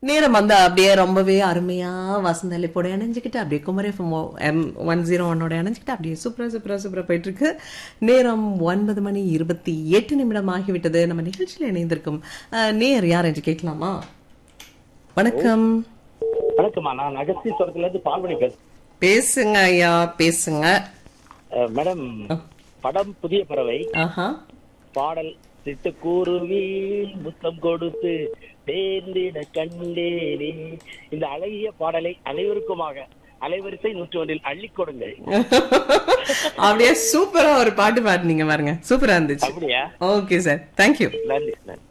நேரம் வந்து அப்படியே ரொம்பவே அருமையா வசந்தளிப்போட இணைஞ்சுக்கிட்டு அப்படியே குமரி எம் ஒன் ஜீரோ ஒன்னோட இணைஞ்சுக்கிட்டு அப்படியே சூப்பரா சூப்பரா சூப்பரா போயிட்டு இருக்கு நேரம் ஒன்பது மணி இருபத்தி எட்டு நிமிடம் ஆகிவிட்டது நம்ம நிகழ்ச்சியில் இணைந்திருக்கும் அஹ், நேர் யார் என்று கேட்கலாமா வணக்கம் வணக்கம்மா நான் அகஸ்தீஸ்வரத்துல இருந்து பால்மணி பேசுறேன் பேசுங்க ஐயா பேசுங்க அஹ், மேடம் படம் புதிய பறவை ஆஹா பாடல் சிட்டுக்குருவி முத்தம் கொடுத்து தேர்ந்திட கண்டேனே இந்த அழகிய பாடலை அனைவருக்குமாக அலைவரிசை நூற்றி ஒன்றில் அள்ளிக் கொடுங்கள் அப்படியே சூப்பரா ஒரு பாட்டு பாடுனீங்க பாருங்க சூப்பரா இருந்துச்சு அப்படியா ஓகே சார் தேங்க்யூ நன்றி நன்றி